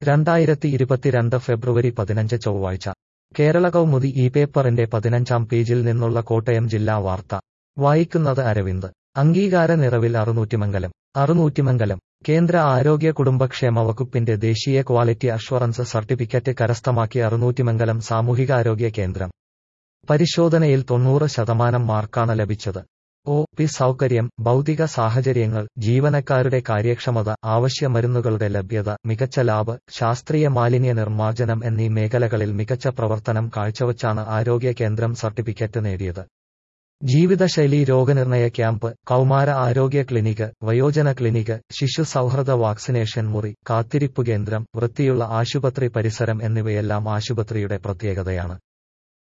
രണ്ടായിരത്തി ഇരുപത്തിരണ്ട് ഫെബ്രുവരി പതിനഞ്ച് ചൊവ്വാഴ്ച കേരള കൗമുദി ഈ പേപ്പറിന്റെ പതിനഞ്ചാം പേജിൽ നിന്നുള്ള കോട്ടയം ജില്ലാ വാർത്ത വായിക്കുന്നത് അരവിന്ദ് അംഗീകാര നിറവിൽ അറുനൂറ്റിമംഗലം അറുനൂറ്റിമംഗലം കേന്ദ്ര ആരോഗ്യ കുടുംബക്ഷേമ വകുപ്പിന്റെ ദേശീയ ക്വാളിറ്റി അഷ്വറൻസ് സർട്ടിഫിക്കറ്റ് കരസ്ഥമാക്കി അറുനൂറ്റിമംഗലം സാമൂഹികാരോഗ്യ കേന്ദ്രം പരിശോധനയിൽ തൊണ്ണൂറ് ശതമാനം മാർക്കാണ് ലഭിച്ചത് ഒ പി സൗകര്യം ഭൗതിക സാഹചര്യങ്ങൾ ജീവനക്കാരുടെ കാര്യക്ഷമത ആവശ്യ മരുന്നുകളുടെ ലഭ്യത മികച്ച ലാബ് ശാസ്ത്രീയ മാലിന്യ നിർമ്മാർജ്ജനം എന്നീ മേഖലകളിൽ മികച്ച പ്രവർത്തനം കാഴ്ചവച്ചാണ് ആരോഗ്യ കേന്ദ്രം സർട്ടിഫിക്കറ്റ് നേടിയത് ജീവിതശൈലി രോഗനിർണയ ക്യാമ്പ് കൗമാര ആരോഗ്യ ക്ലിനിക്ക് വയോജന ക്ലിനിക്ക് ശിശു സൗഹൃദ വാക്സിനേഷൻ മുറി കാത്തിരിപ്പ് കേന്ദ്രം വൃത്തിയുള്ള ആശുപത്രി പരിസരം എന്നിവയെല്ലാം ആശുപത്രിയുടെ പ്രത്യേകതയാണ്